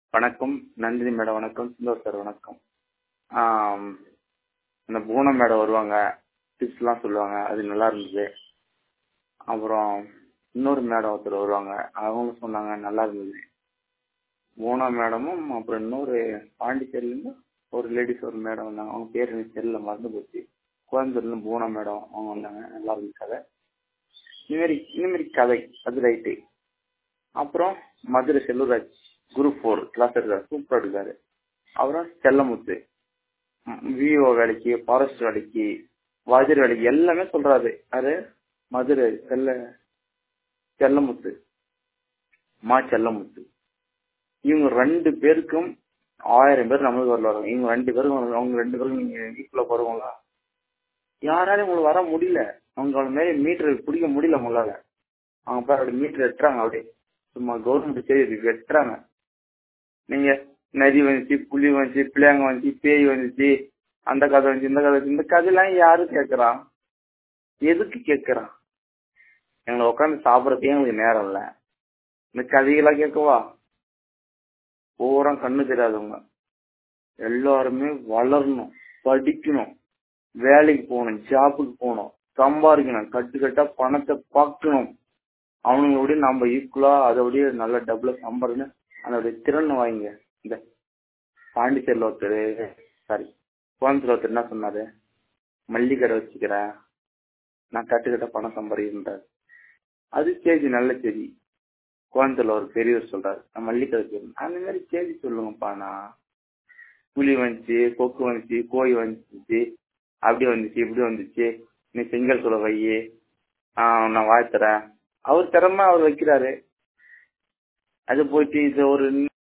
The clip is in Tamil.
வணக்கம் நந்தினி மேடம் வணக்கம் சுந்தர் சார் வணக்கம் ஆம், இந்த பூனம் மேடம் வருவாங்க டிப்ஸ்லாம் சொல்லுவாங்க அது நல்லா இருந்தது அப்புறம் இன்னொரு மேடம் ஒருத்தர் வருவாங்க அவங்களும் சொன்னாங்க நல்லா இருந்தது பூனா மேடமும் அப்புறம் இன்னொரு பாண்டிச்சேரியிலேருந்து ஒரு லேடிஸ் ஒரு மேடம் வந்தாங்க அவங்க பேர் எனக்கு தெரியல மறந்து போச்சு கோயம்புத்தூர்லேருந்து பூனா மேடம் அவங்க வந்தாங்க நல்லா இருந்துச்சு கதை இதுமாரி இதுமாரி கதை அது ரைட்டு அப்புறம் Madurai Selvaraj group four class எடுக்காரு சூப்பராக எடுக்காரு அப்புறம் செல்லமுத்து விஓ வேலைக்கு ஃபாரஸ்ட் வேலைக்கு வாஜர் வேலைக்கு எல்லாமே சொல்றாரு யாரு மதுரை செல்ல செல்லமுத்து மா செல்லமுத்து இவங்க ரெண்டு பேருக்கும் ஆயிரம் பேர் நம்மளுக்கு வரல வரும் இவங்க ரெண்டு பேரும் அவங்க ரெண்டு பேரும் நீங்க ஈக்குவலா போறவங்களா யாராலையும் உங்களுக்கு வர முடியல அவங்க மேலே மீட்டர் பிடிக்க முடியல உங்களால அவங்க பேர் அப்படி மீட்டர் வெட்டுறாங்க அப்படியே சும்மா கவர்மெண்ட் சரி வெட்டுறாங்க நீங்க நதி வந்துச்சு புலி வந்துச்சு பிள்ளைங்க வந்துச்சு பேய் வந்துச்சு அந்த கதை வந்துச்சு இந்த கதை வந்துச்சு இந்த கதையெல்லாம் யாரு கேட்கறா எதுக்கு கேட்கறா எங்களை உட்காந்து சாப்பிடறதுக்கே எங்களுக்கு நேரம் இல்லை இந்த கதையெல்லாம் கேட்கவா பூரா கண்ணு தெரியாதவங்க எல்லாருமே வளரணும் படிக்கணும் வேலைக்கு போகணும் ஜாப்புக்கு போகணும் சம்பாதிக்கணும் கட்டு கட்டா பணத்தை பார்க்கணும் அவனுங்களோட நம்ம ஈக்குவலா அதோடய நல்ல டபுளா சம்பாதிக்கணும் அதோடைய திறன் வாங்க இந்த பாண்டிச்சேரியில் ஒருத்தர் சாரி கோயம்புத்தூர் ஒருத்தர் என்ன சொன்னாரு மல்லிகடை வச்சுக்கிறேன் நான் கட்டுக்கட்ட பணம் சம்பாதிக்கின்றார் அது செய்தி நல்ல செய்தி கோயம்புத்தூர்ல ஒரு பெரியவர் சொல்றாரு நான் மல்லிகடை வச்சுக்கிறேன் அந்த மாதிரி செய்தி சொல்லுங்கப்பா நான் புலி வந்துச்சு கொக்கு வந்துச்சு கோழி வந்துச்சு அப்படி வந்துச்சு இப்படி வந்துச்சு நீ செங்கல் சொல்ல வையி நான் வாழ்த்துறேன் அவர் திறமை அவர் வைக்கிறாரு அது போயிட்டு இது ஒரு